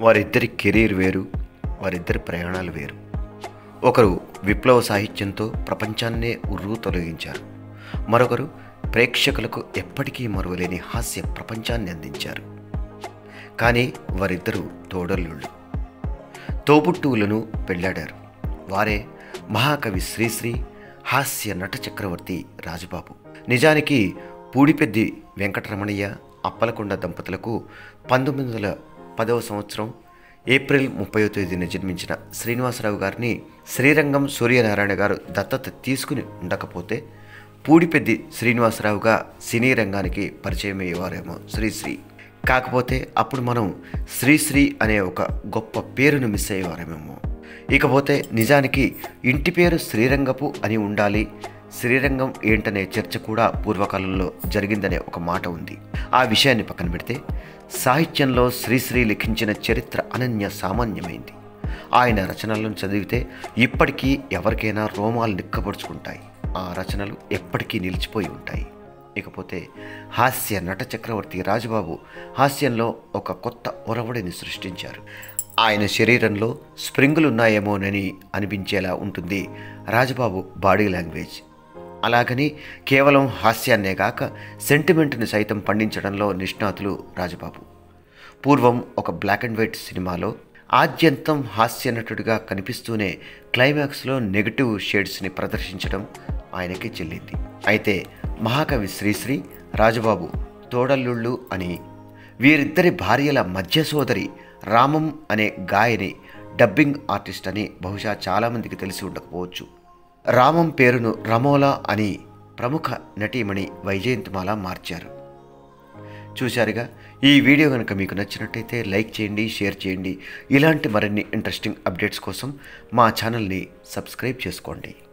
వారిద్దరి కెరీర్ వేరు వారిద్దరి ప్రయాణాలు వేరు ఒకరు విప్లవ సాహిత్యంతో ప్రపంచాన్నే ఉర్రూ తొలగించారు మరొకరు ప్రేక్షకులకు ఎప్పటికీ మరువలేని హాస్య ప్రపంచాన్ని అందించారు కానీ వారిద్దరూ తోడల్లుళ్ళు తోబుట్టువులను పెళ్ళాడారు వారే మహాకవి శ్రీశ్రీ హాస్య నట చక్రవర్తి రాజుబాబు నిజానికి పూడిపెద్ది వెంకటరమణయ్య అప్పలకొండ దంపతులకు పంతొమ్మిది వందల పదవ సంవత్సరం ఏప్రిల్ ముప్పై తేదీన జన్మించిన శ్రీనివాసరావు గారిని శ్రీరంగం సూర్యనారాయణ గారు దత్తత తీసుకుని ఉండకపోతే పూడిపెద్ది శ్రీనివాసరావుగా సినీ రంగానికి పరిచయం అయ్యేవారేమో శ్రీశ్రీ కాకపోతే అప్పుడు మనం శ్రీశ్రీ అనే ఒక గొప్ప పేరును మిస్ అయ్యేవారేమేమో ఇకపోతే నిజానికి ఇంటి పేరు శ్రీరంగపు అని ఉండాలి శ్రీరంగం ఏంటనే చర్చ కూడా పూర్వకాలంలో జరిగిందనే ఒక మాట ఉంది ఆ విషయాన్ని పక్కన పెడితే సాహిత్యంలో శ్రీశ్రీ లిఖించిన చరిత్ర అనన్య సామాన్యమైంది ఆయన రచనలను చదివితే ఇప్పటికీ ఎవరికైనా రోమాలు నిక్కబడుచుకుంటాయి ఆ రచనలు ఎప్పటికీ నిలిచిపోయి ఉంటాయి ఇకపోతే హాస్య నట చక్రవర్తి రాజబాబు హాస్యంలో ఒక కొత్త ఒరవడిని సృష్టించారు ఆయన శరీరంలో స్ప్రింగులు ఉన్నాయేమోనని అనిపించేలా ఉంటుంది రాజబాబు బాడీ లాంగ్వేజ్ అలాగని కేవలం హాస్యాన్నే గాక సెంటిమెంట్ని సైతం పండించడంలో నిష్ణాతులు రాజబాబు పూర్వం ఒక బ్లాక్ అండ్ వైట్ సినిమాలో ఆద్యంతం హాస్య నటుడిగా కనిపిస్తూనే క్లైమాక్స్లో నెగటివ్ షేడ్స్ని ప్రదర్శించడం ఆయనకి చెల్లింది అయితే మహాకవి శ్రీశ్రీ రాజబాబు తోడల్లుళ్ళు అని వీరిద్దరి భార్యల మధ్య సోదరి రామం అనే గాయని డబ్బింగ్ ఆర్టిస్ట్ అని బహుశా చాలామందికి తెలిసి ఉండకపోవచ్చు రామం పేరును రమోలా అని ప్రముఖ నటీమణి వైజయంతిమాల మార్చారు చూశారుగా ఈ వీడియో కనుక మీకు నచ్చినట్టయితే లైక్ చేయండి షేర్ చేయండి ఇలాంటి మరిన్ని ఇంట్రెస్టింగ్ అప్డేట్స్ కోసం మా ఛానల్ని సబ్స్క్రైబ్ చేసుకోండి